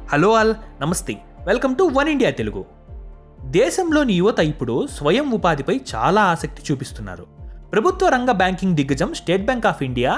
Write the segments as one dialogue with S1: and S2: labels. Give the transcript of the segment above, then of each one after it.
S1: hello all నమస్తే welcome to one India Telugu దేశంలోని యువత ఇప్పుడు స్వయం ఉపాధిపై చాలా ఆసక్తి చూపిస్తున్నారు ప్రభుత్వ రంగ బ్యాంకింగ్ దిగ్గజం State Bank of India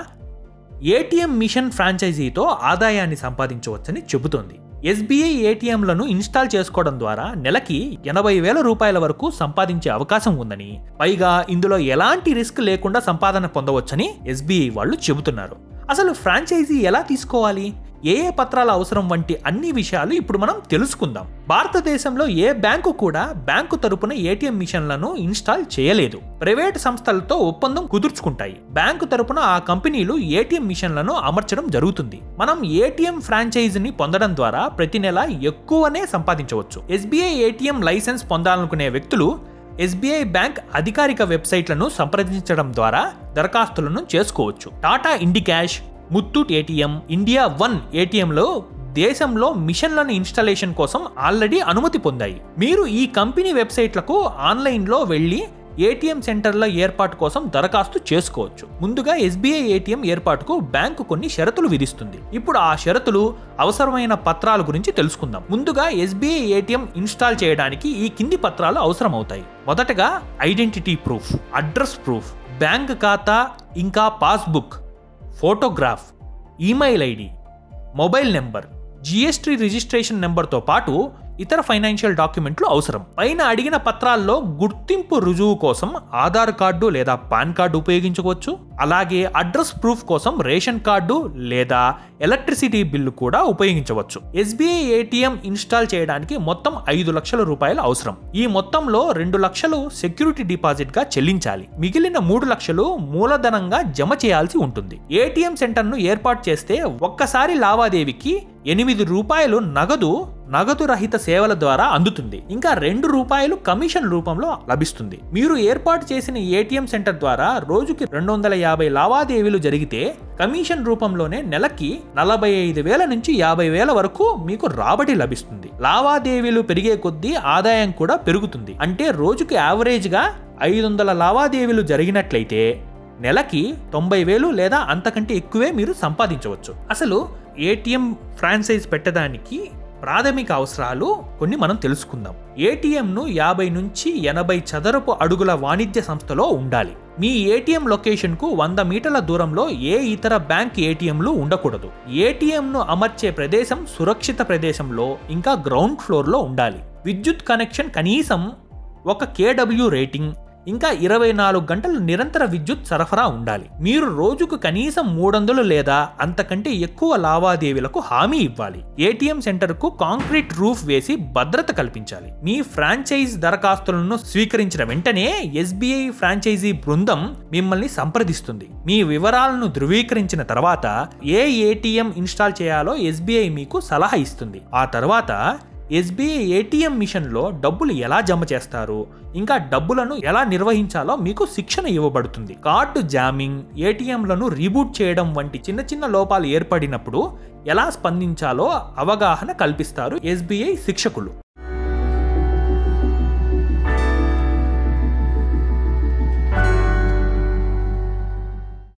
S1: ATM machine ఫ్రాంచైజీతో ఆదాయాన్ని సంపాదించవచ్చని చెబుతోంది ఎస్బీఐ ఏటీఎంలను ఇన్స్టాల్ చేసుకోవడం ద్వారా నెలకి ఎనభై వేల రూపాయల వరకు సంపాదించే అవకాశం ఉందని పైగా ఇందులో ఎలాంటి రిస్క్ లేకుండా సంపాదన పొందవచ్చని ఎస్బీఐ వాళ్ళు చెబుతున్నారు అసలు ఫ్రాంచైజీ ఎలా తీసుకోవాలి ఏ ఏ పత్రాల అవసరం వంటి అన్ని విషయాలు ఇప్పుడు మనం తెలుసుకుందాం భారతదేశంలో ఏ బ్యాంకు కూడా బ్యాంకు తరపున ఏటీఎం మిషన్లను ఇన్స్టాల్ చేయలేదు ప్రైవేట్ సంస్థలతో ఒప్పందం కుదుర్చుకుంటాయి బ్యాంకు తరపున ఆ కంపెనీలు ఏటీఎం మిషన్లను అమర్చడం జరుగుతుంది మనం ఏటీఎం ఫ్రాంచైజీని పొందడం ద్వారా ప్రతి నెల ఎక్కువనే సంపాదించవచ్చు ఎస్బీఐ ఏటీఎం లైసెన్స్ పొందాలనుకునే వ్యక్తులు ఎస్బీఐ బ్యాంక్ అధికారిక వెబ్సైట్లను సంప్రదించడం ద్వారా దరఖాస్తులను చేసుకోవచ్చు Tata Indicash Muthoot ATM India One ఏటీఎంలో దేశంలో మిషన్లను ఇన్స్టాలేషన్ కోసం ఆల్రెడీ అనుమతి పొందాయి మీరు ఈ కంపెనీ వెబ్సైట్లకు ఆన్లైన్లో వెళ్ళి ఏటీఎం సెంటర్ల ఏర్పాటు కోసం దరఖాస్తు చేసుకోవచ్చు ముందుగా ఎస్బీఐ ఏటీఎం ఏర్పాటుకు బ్యాంకు కొన్ని షరతులు విధిస్తుంది ఇప్పుడు ఆ షరతులు అవసరమైన పత్రాల గురించి తెలుసుకుందాం ముందుగా ఎస్బీఐ ఏటీఎం ఇన్స్టాల్ చేయడానికి ఈ కింది పత్రాలు అవసరం అవుతాయి మొదటగా identity proof address proof bank ఖాతా ఇంకా passbook photograph email ID mobile number GST registration నెంబర్తో పాటు ఇతర ఫైనాన్షియల్ డాక్యుమెంట్లు అవసరం పైన అడిగిన పత్రాల్లో గుర్తింపు రుజువు కోసం ఆధార్ కార్డు లేదా పాన్ కార్డు ఉపయోగించవచ్చు అలాగే అడ్రస్ ప్రూఫ్ కోసం రేషన్ కార్డు లేదా ఎలక్ట్రిసిటీ బిల్లు కూడా ఉపయోగించవచ్చు ఎస్బీఐ ఏటీఎం ఇన్స్టాల్ చేయడానికి మొత్తం ఐదు లక్షల రూపాయలు అవసరం ఈ మొత్తంలో రెండు లక్షలు సెక్యూరిటీ డిపాజిట్ గా చెల్లించాలి మిగిలిన మూడు లక్షలు మూలధనంగా జమ చేయాల్సి ఉంటుంది ఏటీఎం సెంటర్ను ఏర్పాటు చేస్తే ఒక్కసారి లావాదేవీకి ఎనిమిది రూపాయలు నగదు నగదు రహిత సేవల ద్వారా అందుతుంది ఇంకా రెండు రూపాయలు కమిషన్ రూపంలో లభిస్తుంది మీరు ఏర్పాటు చేసిన ఏటీఎం సెంటర్ ద్వారా రోజుకి రెండు వందల యాభై లావాదేవీలు జరిగితే కమిషన్ రూపంలోనే నెలకి నలభై ఐదు వేల నుంచి యాభై వేల వరకు మీకు రాబడి లభిస్తుంది లావాదేవీలు పెరిగే కొద్దీ ఆదాయం కూడా పెరుగుతుంది అంటే రోజుకి యావరేజ్గా ఐదు వందల లావాదేవీలు జరిగినట్లయితే నెలకి తొంభై వేలు లేదా అంతకంటే ఎక్కువే మీరు సంపాదించవచ్చు అసలు ఏటీఎం ఫ్రాంచైజ్ పెట్టడానికి ప్రాథమిక అవసరాలు కొన్ని మనం తెలుసుకుందాం ఏటీఎంను యాభై నుంచి ఎనభై చదరపు అడుగుల వాణిజ్య సంస్థలో ఉండాలి మీ ఏటీఎం లొకేషన్కు వంద మీటర్ల దూరంలో ఏ ఇతర బ్యాంక్ ఏటీఎంలు ఉండకూడదు ఏటీఎంను అమర్చే ప్రదేశం సురక్షిత ప్రదేశంలో ఇంకా గ్రౌండ్ ఫ్లోర్లో ఉండాలి విద్యుత్ కనెక్షన్ కనీసం ఒక కేడబ్ల్యూ రేటింగ్ ఇంకా ఇరవై నాలుగు గంటలు నిరంతర విద్యుత్ సరఫరా ఉండాలి మీరు రోజుకు కనీసం మూడు వందలు లేదా అంతకంటే ఎక్కువ లావాదేవీలకు హామీ ఇవ్వాలి ఏటీఎం సెంటర్కు కాంక్రీట్ రూఫ్ వేసి భద్రత కల్పించాలి మీ ఫ్రాంచైజ్ దరఖాస్తులను స్వీకరించిన వెంటనే ఎస్బీఐ ఫ్రాంచైజీ బృందం మిమ్మల్ని సంప్రదిస్తుంది మీ వివరాలను ధృవీకరించిన తర్వాత ఏ ఏటీఎం ఇన్స్టాల్ చేయాలో ఎస్బీఐ మీకు సలహా ఇస్తుంది ఆ తర్వాత ఎస్బీఐ ఏటీఎం మిషన్లో డబ్బులు ఎలా జమ చేస్తారు ఇంకా డబ్బులను ఎలా నిర్వహించాలో మీకు శిక్షణ ఇవ్వబడుతుంది కార్డు జామింగ్ ఏటీఎంలను రీబూట్ చేయడం వంటి చిన్న చిన్న లోపాలు ఏర్పడినప్పుడు ఎలా స్పందించాలో అవగాహన కల్పిస్తారు ఎస్బీఐ శిక్షకులు